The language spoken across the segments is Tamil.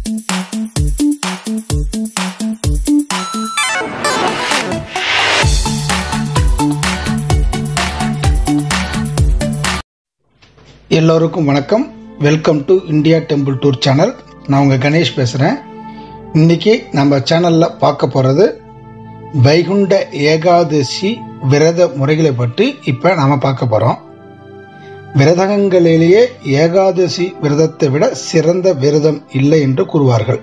எல்லோருக்கும் வணக்கம் welcome to India temple tour channel நான் உங்கள் கணேஷ் பேசுகிறேன் இன்னைக்கு நம்ம சேனலில் பார்க்க போகிறது வைகுண்ட ஏகாதசி விரத முறைகளை பற்றி இப்போ நாம் பார்க்க போகிறோம் விரதங்களிலேயே ஏகாதசி விரதத்தை விட சிறந்த விரதம் இல்லை என்று கூறுவார்கள்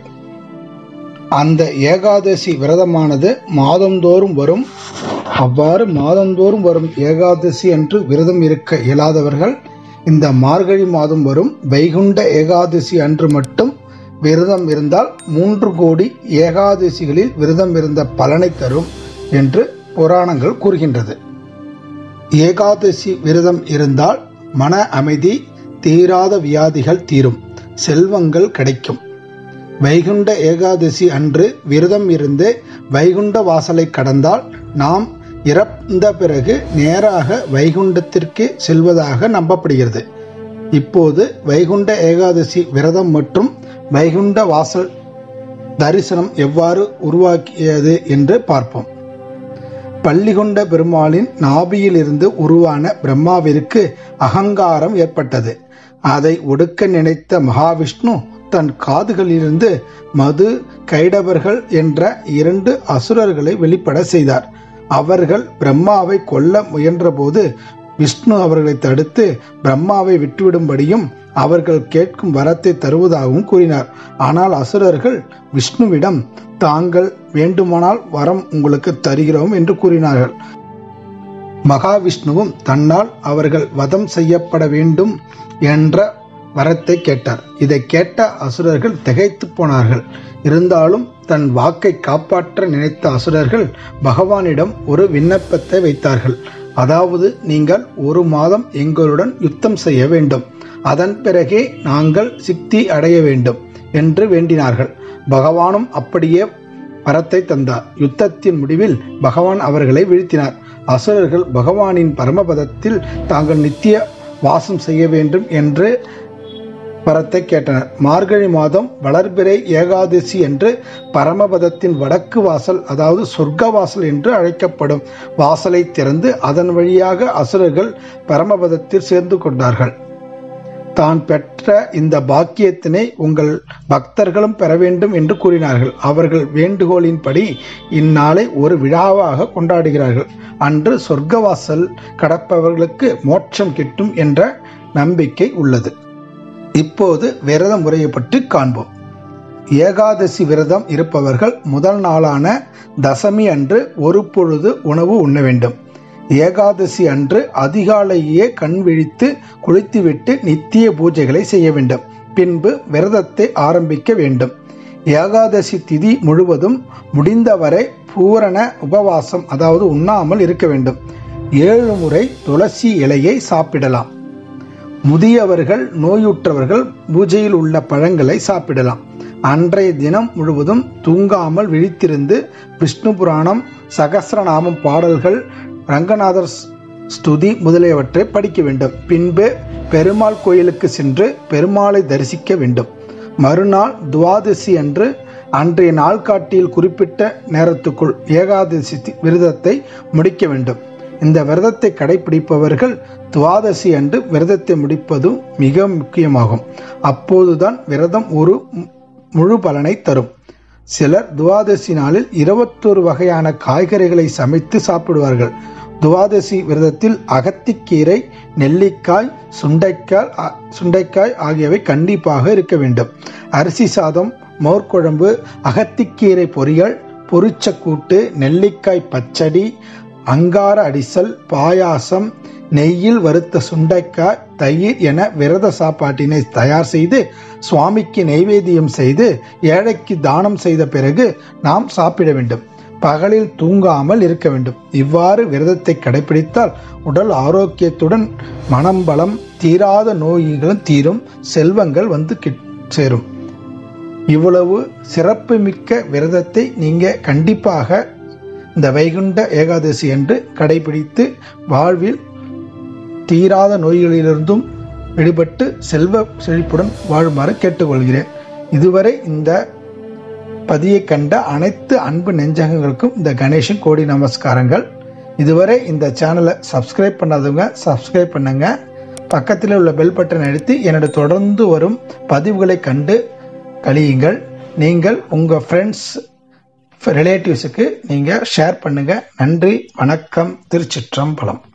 அந்த ஏகாதசி விரதமானது மாதந்தோறும் வரும் அவ்வாறு மாதந்தோறும் வரும் ஏகாதசி அன்று விரதம் இருக்க இயலாதவர்கள் இந்த மார்கழி மாதம் வரும் வைகுண்ட ஏகாதசி அன்று மட்டும் விரதம் இருந்தால் மூன்று கோடி ஏகாதசிகளில் விரதம் இருந்த பலனை தரும் என்று புராணங்கள் கூறுகின்றது ஏகாதசி விரதம் இருந்தால் மன அமைதி தீராத வியாதிகள் தீரும் செல்வங்கள் கிடைக்கும் வைகுண்ட ஏகாதசி அன்று விரதம் இருந்து வைகுண்ட வாசலை கடந்தால் நாம் இறந்த பிறகு நேராக வைகுண்டத்திற்கு செல்வதாக நம்பப்படுகிறது இப்போது வைகுண்ட ஏகாதசி விரதம் மற்றும் வைகுண்ட வாசல் தரிசனம் எவ்வாறு உருவாக்கியது என்று பார்ப்போம் பள்ளிகொண்ட பெருமாளின் நாபியிலிருந்து உருவான பிரம்மாவிற்கு அகங்காரம் ஏற்பட்டது அதை ஒடுக்க நினைத்த மகாவிஷ்ணு தன் காதுகளிலிருந்து மது கைடவர்கள் என்ற இரண்டு அசுரர்களை வெளிப்பட செய்தார் அவர்கள் பிரம்மாவை கொல்ல முயன்றபோது விஷ்ணு அவர்களை தடுத்து பிரம்மாவை விட்டுவிடும்படியும் அவர்கள் கேட்கும் வரத்தை தருவதாகவும் கூறினார் ஆனால் அசுரர்கள் விஷ்ணுவிடம் தாங்கள் வேண்டுமானால் வரம் உங்களுக்கு தருகிறோம் என்று கூறினார்கள் மகாவிஷ்ணுவும் தன்னால் அவர்கள் வதம் செய்யப்பட வேண்டும் என்ற வரத்தை கேட்டார் இதை கேட்ட அசுரர்கள் திகைத்து போனார்கள் இருந்தாலும் தன் வாக்கை காப்பாற்ற நினைத்த அசுரர்கள் பகவானிடம் ஒரு விண்ணப்பத்தை வைத்தார்கள் அதாவது நீங்கள் ஒரு மாதம் எங்களுடன் யுத்தம் செய்ய வேண்டும் அதன் பிறகே நாங்கள் சித்தி அடைய வேண்டும் என்று வேண்டினார்கள் பகவானும் அப்படியே வரத்தை தந்தார் யுத்தத்தின் முடிவில் பகவான் அவர்களை வீழ்த்தினார் அசுரர்கள் பகவானின் பரமபதத்தில் தாங்கள் நித்திய வாசம் செய்ய வேண்டும் என்று வரத்தை கேட்டனர் மார்கழி மாதம் வளர்பிறை ஏகாதசி என்று பரமபதத்தின் வடக்கு வாசல் அதாவது சொர்க்க வாசல் என்று அழைக்கப்படும் வாசலை திறந்து அதன் வழியாக அசுரர்கள் பரமபதத்தில் சேர்ந்து கொண்டார்கள் தான் பெற்ற இந்த பாக்கியத்தினை உங்கள் பக்தர்களும் பெற வேண்டும் என்று கூறினார்கள் அவர்கள் வேண்டுகோளின்படி இந்நாளை ஒரு விழாவாக கொண்டாடுகிறார்கள் அன்று சொர்க்கவாசல் கடப்பவர்களுக்கு மோட்சம் கிட்டும் என்ற நம்பிக்கை உள்ளது இப்போது விரத முறையை பற்றி காண்போம் ஏகாதசி விரதம் இருப்பவர்கள் முதல் நாளான தசமி அன்று ஒரு பொழுது உணவு உண்ண வேண்டும் ஏகாதசி அன்று அதிகாலையே கண் விழித்து குளித்துவிட்டு நித்திய பூஜைகளை செய்ய வேண்டும் பின்பு விரதத்தை ஆரம்பிக்க வேண்டும் ஏகாதசி திதி முழுவதும் முடிந்தவரை பூரண உபவாசம் அதாவது உண்ணாமல் இருக்க வேண்டும் ஏழு முறை துளசி இலையை சாப்பிடலாம் முதியவர்கள் நோயுற்றவர்கள் பூஜையில் உள்ள பழங்களை சாப்பிடலாம் அன்றைய தினம் முழுவதும் தூங்காமல் விழித்திருந்து விஷ்ணு புராணம் சகசிரநாமம் பாடல்கள் ரங்கநாதர் ஸ்துதி முதலியவற்றை படிக்க வேண்டும் பின்பு பெருமாள் கோயிலுக்கு சென்று பெருமாளை தரிசிக்க வேண்டும் மறுநாள் துவாதசி அன்று அன்றைய நாள்காட்டியில் குறிப்பிட்ட நேரத்துக்குள் ஏகாதசி விரதத்தை முடிக்க வேண்டும் இந்த விரதத்தை கடைபிடிப்பவர்கள் துவாதசி அன்று விரதத்தை முடிப்பதும் மிக முக்கியமாகும் அப்போதுதான் விரதம் ஒரு முழு பலனை தரும் சிலர் துவாதசி நாளில் இருபத்தொரு வகையான காய்கறிகளை சமைத்து சாப்பிடுவார்கள் துவாதசி விரதத்தில் அகத்திக்கீரை நெல்லிக்காய் சுண்டைக்காய் சுண்டைக்காய் ஆகியவை கண்டிப்பாக இருக்க வேண்டும் அரிசி சாதம் மோர்க்குழம்பு அகத்திக்கீரை பொரியல் பொரிச்சக்கூட்டு நெல்லிக்காய் பச்சடி அங்கார அடிசல் பாயாசம் நெய்யில் வறுத்த சுண்டைக்காய் தயிர் என விரத சாப்பாட்டினை தயார் செய்து சுவாமிக்கு நைவேத்தியம் செய்து ஏழைக்கு தானம் செய்த பிறகு நாம் சாப்பிட வேண்டும் பகலில் தூங்காமல் இருக்க வேண்டும் இவ்வாறு விரதத்தை கடைபிடித்தால் உடல் ஆரோக்கியத்துடன் மனம் பலம் தீராத நோய்களும் தீரும் செல்வங்கள் வந்து சேரும் இவ்வளவு சிறப்புமிக்க விரதத்தை நீங்க கண்டிப்பாக இந்த வைகுண்ட ஏகாதசி என்று கடைபிடித்து வாழ்வில் தீராத நோய்களிலிருந்தும் விடுபட்டு செல்வ செழிப்புடன் வாழுமாறு கேட்டுக்கொள்கிறேன் இதுவரை இந்த பதியை கண்ட அனைத்து அன்பு நெஞ்சகங்களுக்கும் இந்த கணேஷன் கோடி நமஸ்காரங்கள் இதுவரை இந்த சேனலை சப்ஸ்கிரைப் பண்ணாதவங்க சப்ஸ்கிரைப் பண்ணுங்க பக்கத்தில் உள்ள பெல் பட்டன் அழுத்தி என்னோட தொடர்ந்து வரும் பதிவுகளை கண்டு கழியுங்கள் நீங்கள் உங்கள் ஃப்ரெண்ட்ஸ் ரிலேட்டிவ்ஸுக்கு நீங்கள் ஷேர் பண்ணுங்க நன்றி வணக்கம் திருச்சிற்றம்பலம்